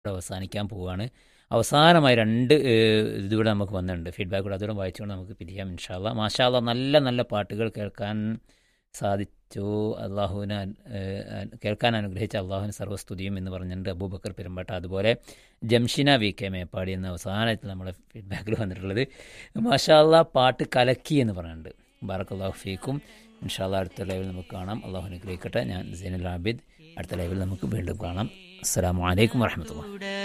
ഇവിടെ അവസാനിക്കാൻ പോവുകയാണ് അവസാനമായി രണ്ട് ഏഹ്, ഇതിവിടെ നമുക്ക് വന്നിട്ടുണ്ട് ഫീഡ്ബാക്ക് കൂടെ അതുകൂടെ വായിച്ചുകൊണ്ട് നമുക്ക് പിരിയാം ഇൻഷാല്ല മാഷാല്ല നല്ല നല്ല പാട്ടുകൾ കേൾക്കാൻ സാധിച്ചു അള്ളാഹുവിന് അൻ- ഏഹ്, അൻ- കേൾക്കാൻ അനുഗ്രഹിച്ച അള്ളാഹുവിന് സർവ്വസ്തുതിയും എന്ന് പറഞ്ഞിട്ടുണ്ട് അബൂബക്കർ പെരുമ്പട്ട അതുപോലെ ജംഷിന വി കെ മേപ്പാടി എന്ന അവസാനത്തിൽ നമ്മുടെ ഫീഡ്ബാക്കിൽ വന്നിട്ടുള്ളത് മാഷാല്ല പാട്ട് കലക്കി എന്ന് പറഞ്ഞിട്ടുണ്ട് ബാറക് അള്ളാഹു ഫീക്കും ഇൻഷാല്ല അടുത്ത ലൈവിൽ നമുക്ക് കാണാം അള്ളാഹു അനുഗ്രഹിക്കട്ടെ ഞാൻ സൈനുൽ ആബിദ് അടുത്ത ലൈവിൽ നമുക്ക് വീണ്ടും കാണാം അസ്സാം വലൈക്കും വാഹമത്തുള്ള